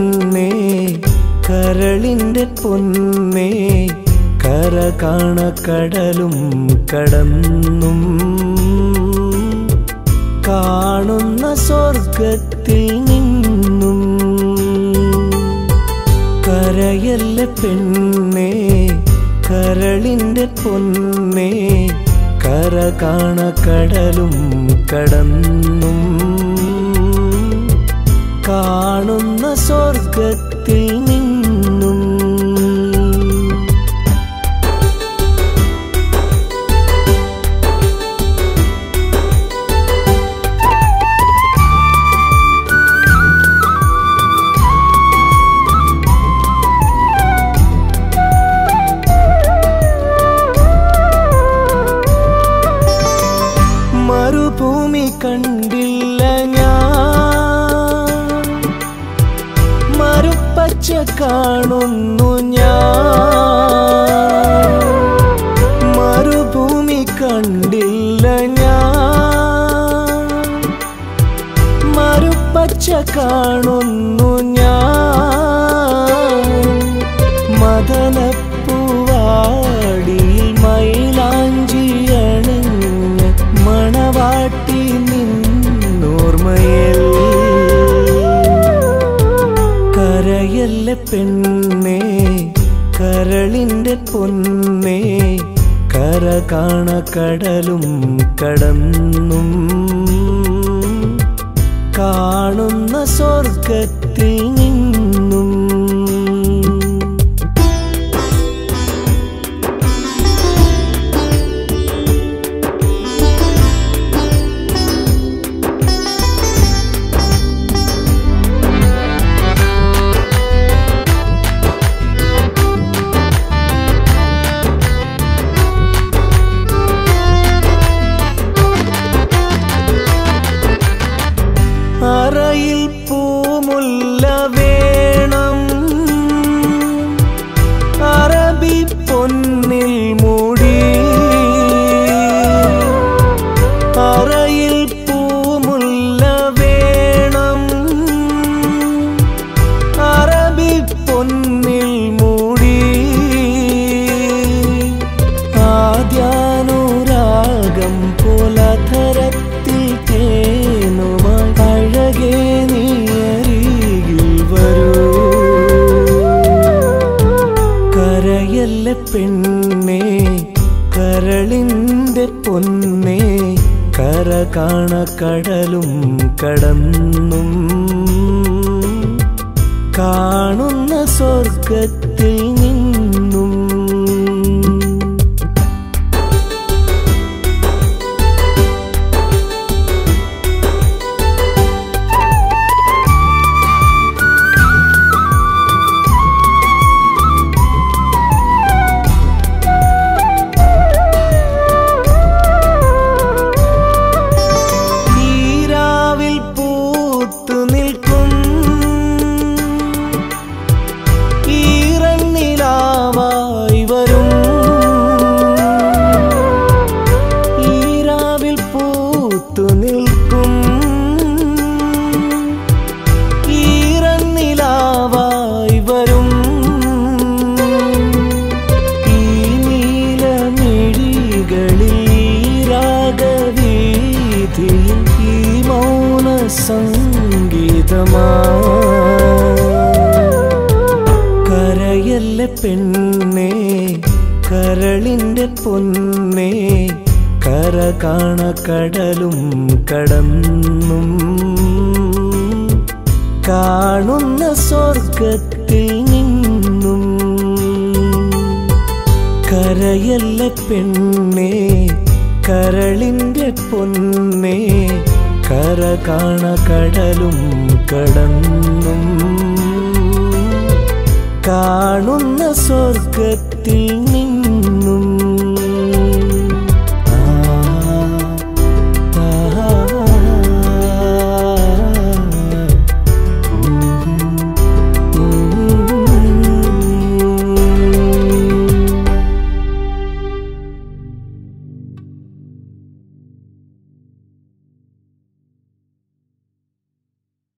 പെണ്ണേ കരളിന്റെ പൊന്നേ കര കാണ കടലും കടന്നും കാണുന്ന സ്വർഗത്തിൽ നിന്നും കരയല്ല പെണ്ണേ കരളിന്റെ പൊന്നേ കര കാണ കടലും കടന്നും കാണുന്ന സ്വർഗത്തിൽ നിന്നും മരുഭൂമി കണ്ടില്ല ഞാൻ മരുപ്പച്ച കാണുന്നു ഞാൻ മരുഭൂമി കണ്ടില്ല ഞാൻ മരുപ്പച്ച കാണുന്നു ഞാൻ മദനപ്പൂവാടിയിൽ മൈലാഞ്ചിയണിഞ്ഞ് മണവാട്ടി നിന്നോർമ്മയിൽ കരയല്ല പെണ്ണേ കരളിന്റെ പൊന്നേ കര കാണ കടലും കടന്നും കാണുന്ന സ്വർഗത്തിൽ നിന്നും അറയിൽ പൂമുല്ല വേണം അറബി പൊന്നിൽ മൂടി അറയിൽ പൂമുല്ല വേണം അറബി പൊന്നിൽ മൂടി ആദ്യാനുരാഗം പോലധരത്തിൽ തേനുമായി അഴകേ നീ അരികിൽ വരൂ കരയല്ല പെണ്ണേ കരളിന്റെ പൊന്നേ കര കാണ കടലും കടന്നും കാണുന്ന സ്വർഗത്തിൽ നിന്നും ഈരാവിൽ പൂത്തു നിൽക്കും ഈറന്നിലാവായി വരും ഈരാവിൽ പൂത്തു നിൽക്കും ഈറന്നിലാവായി വരും ഈ നീലമിഴികളിൽ രാഗവീതിയിൽ ഈ മൗന സംഗീതമാ കരയല്ല പെണ്ണേ കരളിന്റെ പൊന്നേ കര കാണ കടലും കടന്നും കാണുന്ന സ്വർഗത്തിൽ നിന്നും കരയല്ല പെണ്ണേ കരളിന്റെ പൊന്നേ കര കാണ കടലും കടന്നും കാണുന്ന സ്വർഗത്തിൽ നിന്നും